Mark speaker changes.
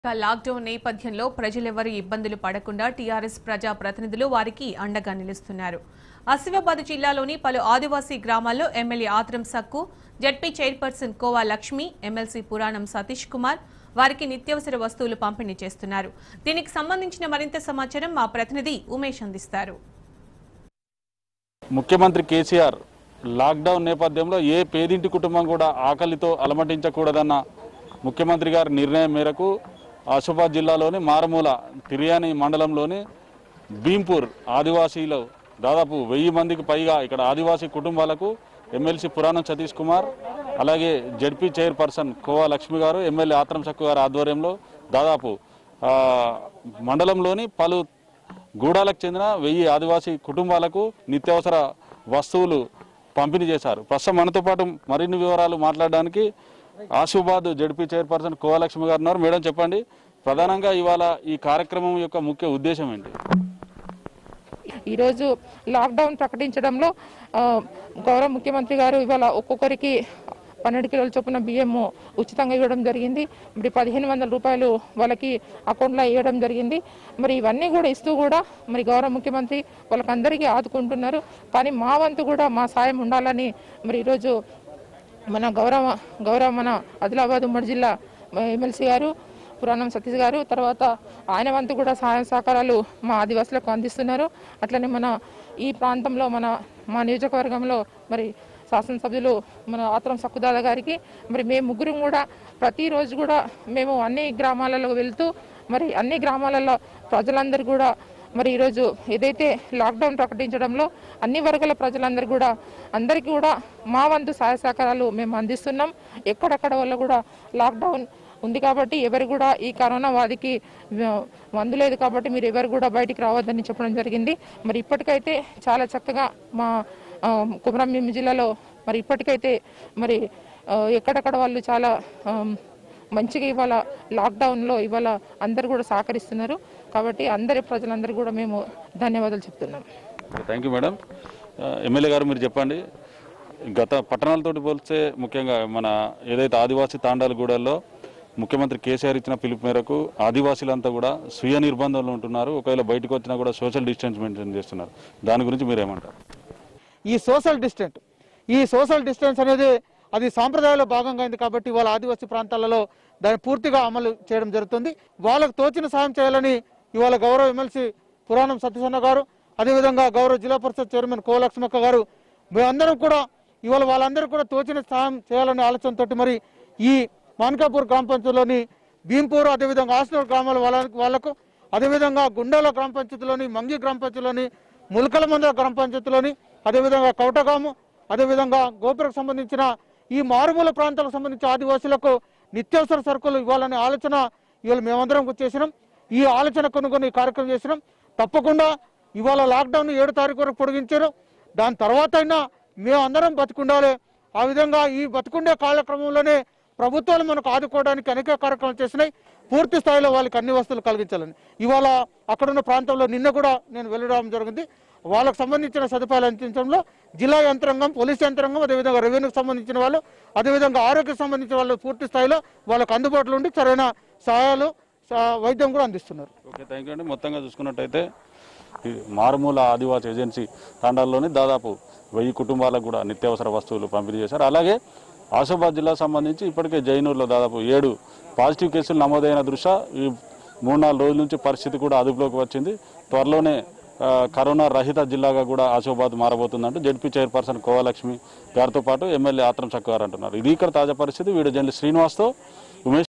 Speaker 1: ఇక లాక్డౌన్ నేపథ్యంలో ప్రజలెవరూ ఇబ్బందులు పడకుండా టీఆర్ఎస్ ప్రజా ప్రతినిధులు వారికి అండగా నిలుస్తున్నారు ఆసిఫాబాద్ జిల్లాలోని పలు ఆదివాసీ గ్రామాల్లో MLA Atram Sakku ZP chairperson Kova Lakshmi MLC Puranam Satish Kumar వారికి నిత్యావసర వస్తువులు పంపిణీ చేస్తున్నారు దీనికి సంబంధించిన మరింత సమాచారం మా ప్రతినిధి ఉమేష్ అందిస్తారు
Speaker 2: ముఖ్యమంత్రి కేసీఆర్ లాక్డౌన్ నేపథ్యంలో ఏ పేదింటి కుటుంబం కూడా ఆకలితో అలమటించకూడదన్న ముఖ్యమంత్రి గారి నిర్ణయం మేరకు ఆసిఫాబాద్ జిల్లాలోని మారుమూల తిరియాని మండలంలోని భీంపూర్ ఆదివాసీలో దాదాపు వెయ్యి మందికి పైగా ఇక్కడ ఆదివాసీ కుటుంబాలకు ఎమ్మెల్సీ పురాణం సతీష్ కుమార్ అలాగే జడ్పీ చైర్పర్సన్ కోవా లక్ష్మి గారు ఎమ్మెల్యే ఆత్రం సక్కు గారి ఆధ్వర్యంలో దాదాపు ఆ, మండలంలోని పలు గూడాలకు చెందిన వెయ్యి ఆదివాసీ కుటుంబాలకు నిత్యావసర వస్తువులు పంపిణీ చేశారు ప్రస్తుతం మనతో పాటు మరిన్ని వివరాలు మాట్లాడడానికి ఆసిఫాబాద్ జడ్పీ చైర్పర్సన్ కోవలక్ష్మి గారు ఉన్నారు మేడం చెప్పండి ప్రధానంగా ఇవాళ ఈ కార్యక్రమం యొక్క ముఖ్య ఉద్దేశం ఏంటి
Speaker 3: ఈరోజు లాక్డౌన్ ప్రకటించడంలో ఆ, గౌరవ ముఖ్యమంత్రి గారు ఇవాళ ఒక్కొక్కరికి పన్నెండు కిలోల చొప్పున బియ్యం ఉచితంగా ఇవ్వడం జరిగింది మరి పదిహేను వందల రూపాయలు వాళ్ళకి అకౌంట్లో వేయడం జరిగింది మరి ఇవన్నీ కూడా ఇస్తూ కూడా మరి గౌరవ ముఖ్యమంత్రి వాళ్ళకందరికీ ఆదుకుంటున్నారు కానీ మా వంతు కూడా మా సాయం ఉండాలని మరి ఈరోజు మన గౌరవ గౌరవ మన ఆదిలాబాద్ ఉమ్మడి జిల్లా ఎమ్మెల్సీ గారు పురాణం సతీష్ గారు తర్వాత ఆయన వంతు కూడా సహాయ సహకారాలు మా ఆదివాసులకు అందిస్తున్నారు అట్లనే మన ఈ ప్రాంతంలో మన మా నియోజకవర్గంలో మరి శాసనసభ్యులు మన ఆత్రం సక్కుదాద గారికి మరి మేము ముగ్గురం కూడా ప్రతిరోజు కూడా మేము అన్ని గ్రామాలలో వెళ్తూ మరి అన్ని గ్రామాలలో ప్రజలందరూ కూడా మరి ఈరోజు ఏదైతే లాక్డౌన్ ప్రకటించడంలో అన్ని వర్గాల ప్రజలందరూ కూడా అందరికీ కూడా మా వంతు సహాయ సహకారాలు మేము అందిస్తున్నాం ఎక్కడెక్కడ వల్ల కూడా లాక్డౌన్ ఉంది కాబట్టి ఎవరు కూడా ఈ కరోనా వ్యాధికి వ- మందు లేదు కాబట్టి మీరు ఎవరు కూడా బయటికి రావద్దని చెప్పడం జరిగింది మరి ఇప్పటికైతే చాలా చక్కగా మా ఆ, కుమరంభీం జిల్లాలో మరి ఇప్పటికైతే మరి ఆ, ఎక్కడెక్కడ వాళ్ళు చాలా ఆ, మంచిగా ఇవాళ లాక్డౌన్లో ఇవాళ అందరు కూడా సహకరిస్తున్నారు కాబట్టి అందరి ప్రజలందరూ కూడా మేము ధన్యవాదాలు చెప్తున్నాం
Speaker 2: థ్యాంక్ యూ మేడం ఆ, ఎమ్మెల్యే గారు మీరు చెప్పండి గత పట్టణాలతోటి పోలిస్తే ముఖ్యంగా మన ఏదైతే ఆదివాసీ తాండాలగూడల్లో ముఖ్యమంత్రి కేసీఆర్ ఇచ్చిన పిలుపు మేరకు ఆదివాసీలంతా కూడా స్వీయ నిర్బంధంలో ఉంటున్నారు ఒకవేళ బయటకు వచ్చినా కూడా సోషల్ డిస్టెన్స్ మెయింటైన్ చేస్తున్నారు దాని గురించి మీరేమంటారు
Speaker 4: ఈ సోషల్ డిస్టెంట్ ఈ సోషల్ డిస్టెన్స్ అనేది అది సాంప్రదాయంలో భాగంగా అయింది కాబట్టి వాళ్ళ ఆదివాసీ ప్రాంతాలలో దాన్ని పూర్తిగా అమలు చేయడం జరుగుతుంది వాళ్ళకు తోచిన సాయం చేయాలని ఇవాళ గౌరవ ఎమ్మెల్సీ పురాణం సత్యసన్న గారు అదేవిధంగా గౌరవ జిల్లా పరిషత్ చైర్మన్ కోలక్ష్మక్క గారు మేమందరం కూడా ఇవాళ వాళ్ళందరూ కూడా తోచిన సాయం చేయాలనే ఆలోచనతోటి మరి ఈ మాన్కాపూర్ గ్రామ పంచాయతీలోని భీంపూర్ అదేవిధంగా ఆస్నూర్ గ్రామాల వాళ్ళకు వాళ్ళకు అదేవిధంగా గుండాల గ్రామ పంచాయతీలోని మంగి గ్రామ పంచాయతీలోని ములకల మందల గ్రామ పంచాయతీలోని అదేవిధంగా కౌటగాము అదేవిధంగా గోపురకు సంబంధించిన ఈ మారుమూల ప్రాంతాలకు సంబంధించిన ఆదివాసులకు నిత్యావసర సరుకులు ఇవ్వాలనే ఆలోచన ఇవాళ మేమందరం చేసినాం ఈ ఆలోచన కొనుగొని ఈ కార్యక్రమం చేసినాం తప్పకుండా ఇవాళ లాక్డౌన్ ఏడు తారీఖు వరకు పొడిగించారు దాని తర్వాత అయినా మేమందరం బతుకుండాలి ఆ విధంగా ఈ బతుకుండే కాలక్రమంలోనే ప్రభుత్వాలు మనకు ఆదుకోవడానికి అనేక కార్యక్రమాలు చేసినాయి పూర్తి స్థాయిలో వాళ్ళకి అన్ని వస్తువులు కలిగించాలని ఇవాళ అక్కడున్న ప్రాంతంలో నిన్న కూడా నేను వెళ్ళడం జరిగింది వాళ్ళకు సంబంధించిన సదుపాయాలు అందించడంలో జిల్లా యంత్రాంగం పోలీస్ యంత్రాంగం అదేవిధంగా రెవెన్యూకి సంబంధించిన వాళ్ళు అదేవిధంగా ఆరోగ్యకు సంబంధించిన వాళ్ళు పూర్తి స్థాయిలో వాళ్ళకు అందుబాటులో ఉండి సరైన సహాయాలు స- వైద్యం కూడా అందిస్తున్నారు
Speaker 2: ఓకే థ్యాంక్ యూ అండి మొత్తంగా చూసుకున్నట్టయితే ఈ మారుమూల ఆదివాసీ ఏజెన్సీ తాండాల్లోని దాదాపు వెయ్యి కుటుంబాలకు కూడా నిత్యావసర వస్తువులు పంపిణీ చేశారు అలాగే ఆసిఫాబాద్ జిల్లాకు సంబంధించి ఇప్పటికే జైనూరులో దాదాపు ఏడు పాజిటివ్ కేసులు నమోదైన దృష్ట్యా ఈ మూడు నాలుగు రోజుల నుంచి పరిస్థితి కూడా అదుపులోకి వచ్చింది త్వరలోనే ఆ, కరోనా రహిత జిల్లాగా కూడా ఆసిఫాబాద్ మారబోతుందంటూ జడ్పీ చైర్పర్సన్ కోవలక్ష్మి గారితో పాటు ఎమ్మెల్యే ఆత్రం చక్కు గారు అంటున్నారు ఇది ఇక్కడ తాజా పరిస్థితి వీడియో జర్నలిస్ట్ శ్రీనివాస్తో ఉమేష్